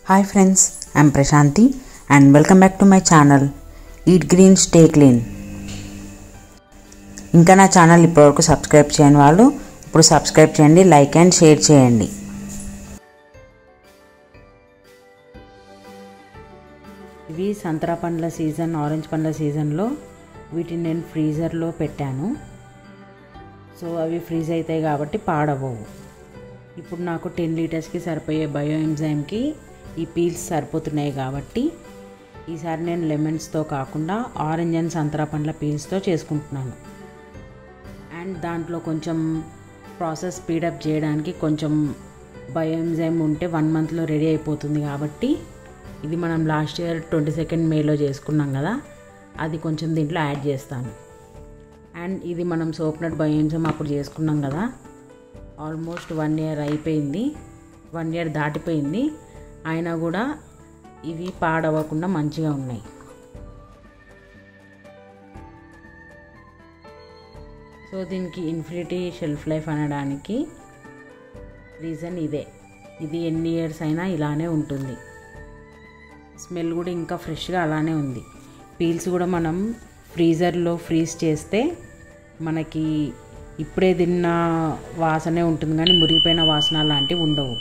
hi friends I'm Prashanti and welcome back to my channel eat green stay clean ఇంకా నా channel ఇప్పటివరకు subscribe చేయని వాళ్ళు ఇప్పుడు సబ్స్క్రైబ్ చేయండి లైక్ అండ్ షేర్ చేయండి ఇవి సంతరా పండ్ల సీజన్ ఆరెంజ్ పండ్ల సీజన్లో వీటిని నేను ఫ్రీజర్లో పెట్టాను సో అవి ఫ్రీజ్ అవుతాయి కాబట్టి పాడవవు ఇప్పుడు నాకు టెన్ లీటర్స్కి సరిపోయే బయో ఎంజైమ్కి ఈ పీల్స్ సరిపోతున్నాయి కాబట్టి ఈసారి నేను లెమన్స్తో కాకుండా ఆరెంజ్ అండ్ సంతరా పండ్ల పీల్స్తో చేసుకుంటున్నాను అండ్ దాంట్లో కొంచెం ప్రాసెస్ స్పీడప్ చేయడానికి కొంచెం బయో ఎంజైమ్ ఉంటే వన్ మంత్లో రెడీ అయిపోతుంది కాబట్టి ఇది మనం లాస్ట్ ఇయర్ ట్వంటీ సెకండ్ మేలో చేసుకున్నాం కదా అది కొంచెం దీంట్లో యాడ్ చేస్తాను అండ్ ఇది మనం సోప్ నట్ బయో ఎంజైమ్ అప్పుడు చేసుకున్నాం కదా ఆల్మోస్ట్ వన్ ఇయర్ అయిపోయింది వన్ ఇయర్ దాటిపోయింది అయినా కూడా ఇవి పాడవకుండా మంచిగా ఉన్నాయి సో దీనికి ఇన్ఫినిటీ షెల్ఫ్ లైఫ్ అనడానికి రీజన్ ఇదే ఇది ఎన్ని ఇయర్స్ అయినా ఇలానే ఉంటుంది స్మెల్ కూడా ఇంకా ఫ్రెష్గా అలానే ఉంది పీల్స్ కూడా మనం ఫ్రీజర్లో ఫ్రీజ్ చేస్తే మనకి ఇప్పుడే తిన్న వాసనే ఉంటుంది కానీ మురిగిపోయిన వాసన లాంటివి ఉండవు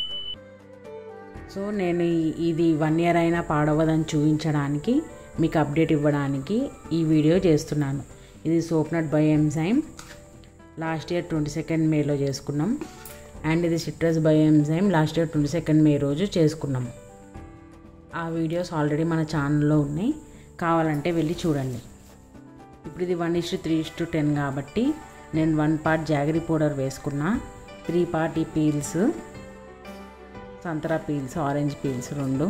సో నేను ఇది వన్ ఇయర్ అయినా పాడవదని చూపించడానికి మీకు అప్డేట్ ఇవ్వడానికి ఈ వీడియో చేస్తున్నాను ఇది soap nut bio enzyme last year twenty second మేలో చేసుకున్నాం అండ్ ఇది citrus bio enzyme last year twenty second May రోజు చేసుకున్నాం ఆ వీడియోస్ ఆల్రెడీ మన ఛానల్లో ఉన్నాయి కావాలంటే వెళ్ళి చూడండి ఇప్పుడు ఇది one is to three is to ten కాబట్టి నేను వన్ పార్ట్ జాగరీ పౌడర్ వేసుకున్నా త్రీ పార్ట్ ఈ పీల్స్ సంతరా పీల్స్ ఆరెంజ్ పీల్స్ రెండు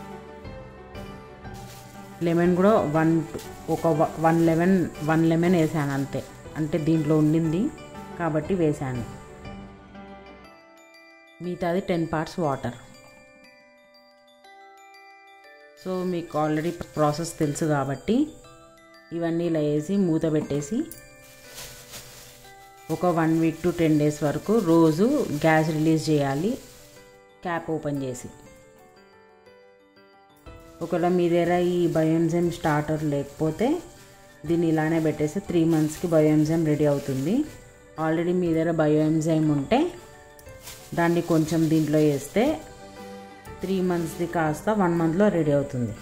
లెమన్ కూడా వన్ ఒక వన్ లెమన్ వన్ లెమన్ వేసాను అంతే అంటే దీంట్లో ఉండింది కాబట్టి వేసాను మిగతాది టెన్ పార్ట్స్ వాటర్ సో మీకు ఆల్రెడీ ప్రాసెస్ తెలుసు కాబట్టి ఇవన్నీ ఇలా వేసి మూత పెట్టేసి ఒక one week to ten days వరకు రోజు గ్యాస్ రిలీజ్ చేయాలి క్యాప్ ఓపెన్ చేసి ఒకవేళ మీ దగ్గర ఈ బయోఎంజైమ్ స్టార్టర్ లేకపోతే దీన్ని ఇలానే పెట్టేసి త్రీ మంత్స్కి బయోఎంజైమ్ రెడీ అవుతుంది ఆల్రెడీ మీ దగ్గర బయోఎంజైమ్ ఉంటే దాన్ని కొంచెం దీంట్లో వేస్తే త్రీ మంత్స్ది కాస్త వన్ మంత్లో రెడీ అవుతుంది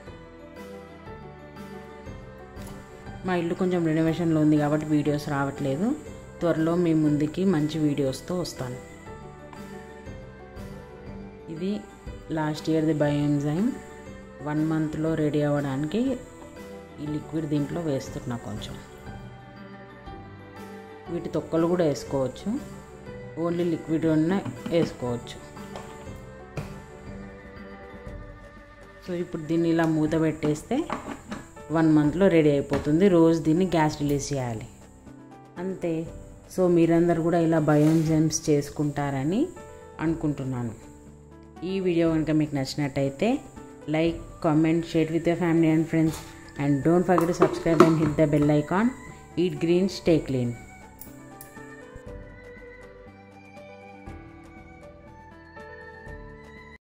మా ఇల్లు కొంచెం రెనోవేషన్లో ఉంది కాబట్టి వీడియోస్ రావట్లేదు త్వరలో మీ ముందుకి మంచి వీడియోస్తో వస్తాను ఇది లాస్ట్ ఇయర్ది బయోఎంజైమ్ వన్ మంత్లో రెడీ అవ్వడానికి ఈ లిక్విడ్ దీంట్లో వేస్తున్నా కొంచెం వీటి తొక్కలు కూడా వేసుకోవచ్చు ఓన్లీ లిక్విడ్ ఉన్న వేసుకోవచ్చు సో ఇప్పుడు దీన్ని ఇలా మూత పెట్టేస్తే వన్ మంత్లో రెడీ అయిపోతుంది రోజు దీన్ని గ్యాస్ రిలీజ్ చేయాలి అంతే సో మీరందరూ కూడా ఇలా బయోఎంజైమ్స్ చేసుకుంటారని అనుకుంటున్నాను ఈ వీడియో కనుక మీకు నచ్చినట్టయితే like comment share with your family and friends and don't forget to subscribe and hit the bell icon eat green stay clean